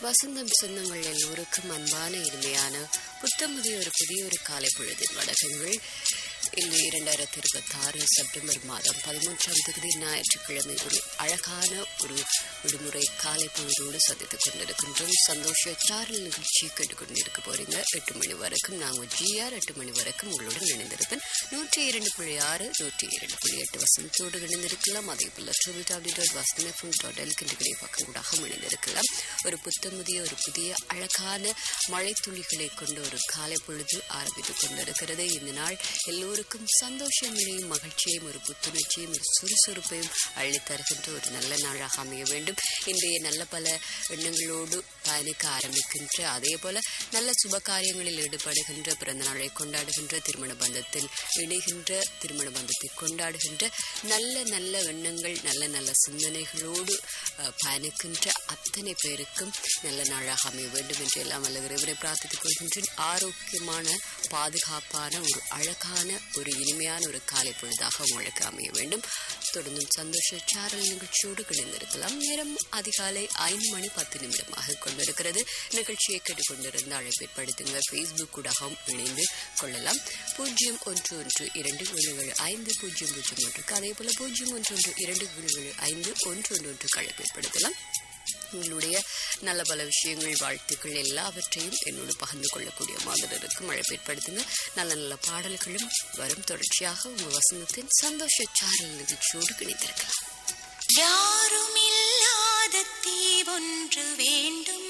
வசந்தம் சொந்தங்கள் எல்லோருக்கும் அன்பான இனிமையான புத்தமுதிய ஒரு புதிய ஒரு காலை பொழுதின் வணக்கங்கள் இன்று இரண்டாயிரத்தி இருபத்தி ஆறு செப்டம்பர் மாதம் பதிமூன்றாம் தேதி ஞாயிற்றுக்கிழமை ஒரு அழகான ஒரு விடுமுறை காலை பொழுதோடு சந்தித்துக் கொண்டிருக்கின்றோம் சந்தோஷ சாரல் நிகழ்ச்சி கேட்டுக்கொண்டிருக்க போறீங்க எட்டு மணி வரைக்கும் நாங்கள் ஜிஆர் எட்டு மணி வரைக்கும் உங்களுடன் இணைந்திருப்பேன் நூற்றி இரண்டு புள்ளி ஆறு நூற்றி இரண்டு புள்ளி எட்டு வசந்தத்தோடு இணைந்திருக்கலாம் அதே போல triple W dot Vasantha FM dot எல்கின்ற பக்கம் கூட இணைந்திருக்கலாம் ஒரு புத்தமுதிய ஒரு புதிய அழகான மழை துளிகளை கொண்ட ஒரு காலை பொழுது ஆரம்பித்துக் கொண்டிருக்கிறது இந்த நாள் எல்லோருக்கும் சந்தோஷங்களையும் மகிழ்ச்சியையும் ஒரு புத்துணர்ச்சியும் ஒரு சுறுசுறுப்பையும் அள்ளித் தருகின்ற ஒரு நல்ல நாளாக அமைய வேண்டும் இன்றைய நல்ல பல எண்ணங்களோடு பயணிக்க ஆரம்பிக்கின்ற அதே போல நல்ல சுப காரியங்களில் ஈடுபடுகின்ற பிறந்த நாளை கொண்டாடுகின்ற திருமண பந்தத்தில் இணைகின்ற திருமண பந்தத்தை கொண்டாடுகின்ற நல்ல நல்ல எண்ணங்கள் நல்ல நல்ல சிந்தனைகளோடு அஹ், பயணிக்கின்ற அத்தனை பேருக்கும் நல்ல நாளாக அமைய வேண்டும் என்று எல்லாம் வல்ல இறைவனை பிரார்த்தித்துக் கொள்கின்றேன் ஆரோக்கியமான பாதுகாப்பான ஒரு அழகான ஒரு இனிமையான ஒரு காலை பொழுதாக உங்களுக்கு அமைய வேண்டும் தொடர்ந்தும் சந்தோஷ சாரல் நிகழ்ச்சியோடு கிடந்திருக்கலாம் நேரம் அதிகாலை ஐந்து மணி பத்து நிமிடமாக கொண்டிருக்கிறது நிகழ்ச்சியை கேட்டுக்கொண்டிருந்த அழைப்பேற்படுத்துங்க ஃபேஸ்புக் ஊடாகவும் இணைந்து கொள்ளலாம் பூஜ்ஜியம் ஒன்று ஒன்று இரண்டு ஏழு ஏழு ஐந்து பூஜ்ஜியம் பூஜ்ஜியம் ஒன்றுக்கு அதே போல பூஜ்ஜியம் ஒன்று ஒன்று இரண்டு ஏழு ஏழு ஐந்து ஒன்று ஒன்று ஒன்றுக்கு அழைப்பேற்படுத்தலாம் உங்களுடைய நல்ல பல விஷயங்கள் வாழ்த்துக்கள் எல்லாவற்றையும் என்னோடு பகிர்ந்து கொள்ளக்கூடிய மாதிரி இருக்கும் அழைப்பேற்படுத்துங்க நல்ல நல்ல பாடல்களும் வரும் தொடர்ச்சியாக உங்கள் வசந்தத்தின் சந்தோஷ சாரல் நிகழ்ச்சியோடு கிடைத்திருக்கலாம் யாருமில்லாத தீவொன்று வேண்டும்